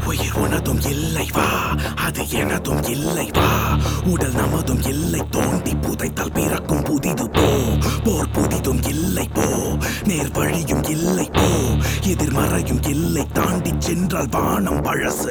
உயிர் உனதும் இல்லை வா அது எனதும் இல்லை வா உடல் நமதும் இல்லை தோண்டி புதைத்தால் பிறக்கும் புதிது போ போர் புதிதும் இல்லை போ நேர் வழியும் இல்லை போ எதிர்மறையும் இல்லை தாண்டி சென்றால் வானம் பழசு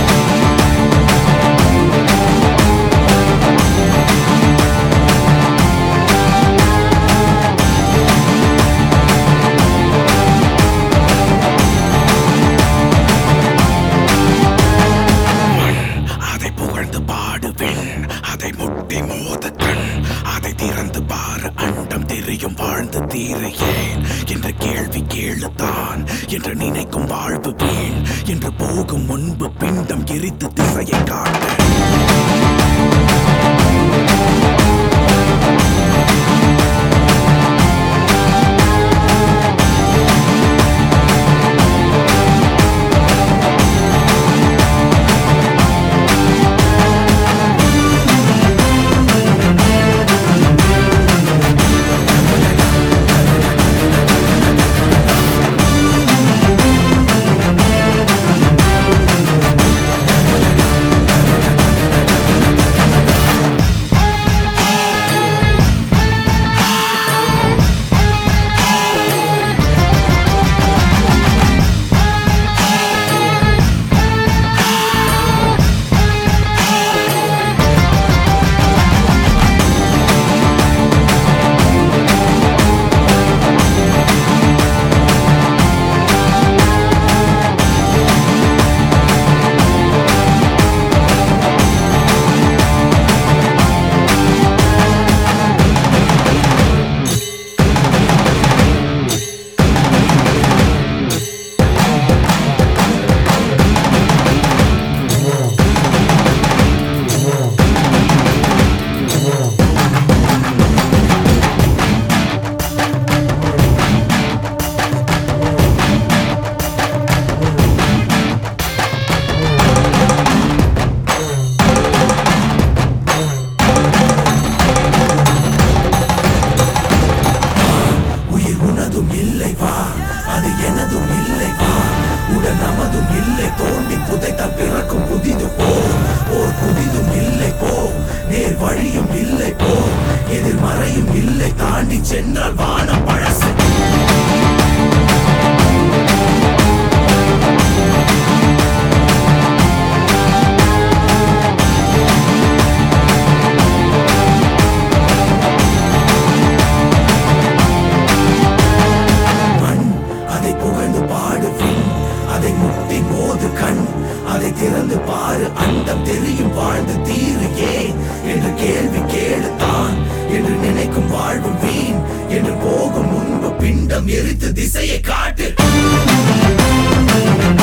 அதை புகழ்ந்து பாடுவேன் அதை முட்டி மோத கண் அதை திறந்து பாரு அண்டம் தெரியும் வாழ்ந்து தீர ஏன் என்ற கேள்வி கேளுதான் என்று நினைக்கும் வாழ்வு வீண் என்று போகும் முன்பு பிண்டம் எரித்து திசையை காட்டு உயிர் உனதும் இல்லை வா அது எனதும் இல்லை வா உடல் நமதும் இல்லை தோண்டி புதைத்தால் பிறக்கும் புதிது போ ஓர் புதிதும் இல்லை போ நேர் வழியும் இல்லை போ எதிர்மறையும் இல்லை தாண்டி சென்றால் வானம் பழசு மண் அதை புகழ்ந்து பாடுவேன் அதை முட்டி மோது கண் அதை திறந்து பாரு அண்டம் தெரியும் வாழ்ந்து தீரு ஏன் என்று கேள்வி கேளுத்தான் என்று நினைக்கும் வாழ்வு வீண் என்று போகும் முன்பு பிண்டம் எரித்து திசையை காட்டு